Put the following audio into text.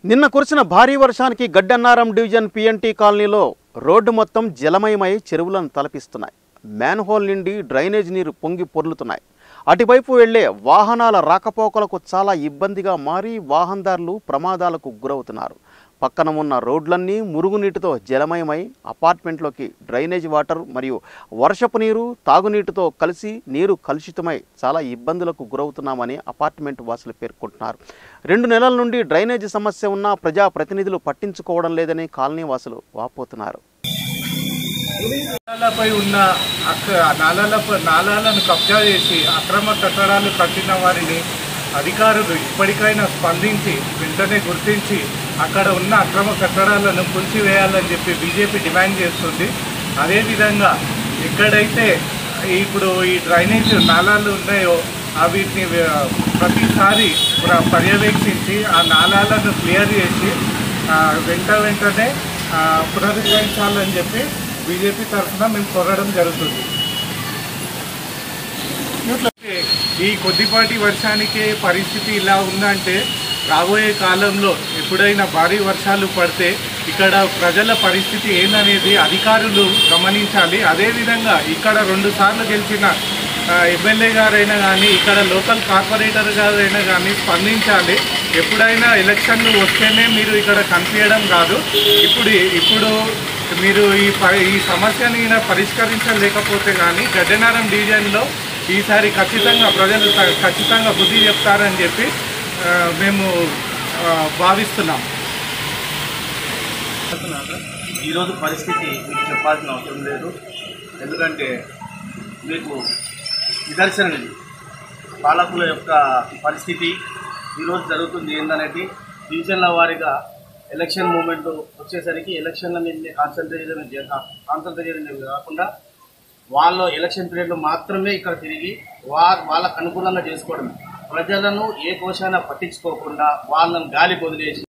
నిన్న కురిసిన భారీ వర్షానికి గడ్డన్నారం డివిజన్ పిఎన్టీ కాలనీలో రోడ్డు మొత్తం జలమయమై చెరువులను తలపిస్తున్నాయి మ్యాన్హోల్ నుండి డ్రైనేజ్ నీరు పొంగి పొర్లుతున్నాయి అటువైపు వెళ్లే వాహనాల రాకపోకలకు చాలా ఇబ్బందిగా మారి వాహనదారులు ప్రమాదాలకు గురవుతున్నారు పక్కన ఉన్న రోడ్లన్నీ మురుగునీటితో జలమయమై అపార్ట్మెంట్లోకి డ్రైనేజ్ వాటర్ మరియు వర్షపు నీరు తాగునీటితో కలిసి నీరు కలుషితమై చాలా ఇబ్బందులకు గురవుతున్నామని అపార్ట్మెంట్ వాసులు పేర్కొంటున్నారు రెండు నెలల నుండి డ్రైనేజీ సమస్య ఉన్న ప్రజాప్రతినిధులు పట్టించుకోవడం లేదని కాలనీ వాసులు వాపోతున్నారు నాలాలపై ఉన్న అక్క- నాలాలపై నాలాలను కబ్జా చేసి అక్రమ కట్టడాలు కట్టిన వారిని అధికారులు ఇప్పటికైనా స్పందించి వెంటనే గుర్తించి అక్కడ ఉన్న అక్రమ కట్టడాలను కూల్చివేయాలని చెప్పి బీజేపీ డిమాండ్ చేస్తుంది అదేవిధంగా ఎక్కడైతే ఇప్పుడు ఈ డ్రైనేజ్ నాలాలు ఉన్నాయో ఆ వీటిని ఆ, ప్రతిసారి ప్ర- పర్యవేక్షించి ఆ నాలాలను క్లియర్ చేసి ఆ, వెంట వెంటనే ఆ, పునరుద్ధరించాలని చెప్పి బీజేపీ తరఫున మేము కోరడం జరుగుతుంది ఈ కొద్దిపాటి వర్షానికే పరిస్థితి ఇలా ఉందంటే రాబోయే కాలంలో ఎప్పుడైనా భారీ వర్షాలు పడితే ఇక్కడ ప్రజల పరిస్థితి ఏందనేది అధికారులు గమనించాలి అదేవిధంగా ఇక్కడ రెండు సార్లు గెలిచిన ఆ, ఎమ్మెల్యే గారైనా కానీ ఇక్కడ లోకల్ కార్పొరేటర్ గారైనా కానీ స్పందించాలి ఎప్పుడైనా ఎలక్షన్లు వస్తేనే మీరు ఇక్కడ కనిపించడం కాదు ఇప్పుడు ఇప్పుడు మీరు ఈ ప- ఈ సమస్యని ఈయన పరిష్కరించలేకపోతే కానీ గడ్డనారం డివిజన్లో ఈసారి ఖచ్చితంగా ప్రజలు త- ఖచ్చితంగా బుద్ధి చెప్తారని చెప్పి ఆ, మేము ఆ, భావిస్తున్నాం ఈరోజు పరిస్థితి మీకు చెప్పాల్సిన అవసరం లేదు ఎందుకంటే మీకు నిదర్శనం ఇది పాలకుల యొక్క పరిస్థితి ఈరోజు జరుగుతుంది ఏందనేది డివిజన్ల వారీగా ఎలక్షన్ మూమెంట్ వచ్చేసరికి ఎలక్షన్ల మీద కాన్సన్ట్రేట్ కాన్సన్ట్రేట్ చేయడం కాకుండా వాళ్ళు ఎలక్షన్ పీరియడ్లో మాత్రమే ఇక్కడ తిరిగి వా వాళ్ళకు అనుకూలంగా చేసుకోవడం ప్రజలను ఏ కోశాన పట్టించుకోకుండా వాళ్ళని గాలి వదిలేసి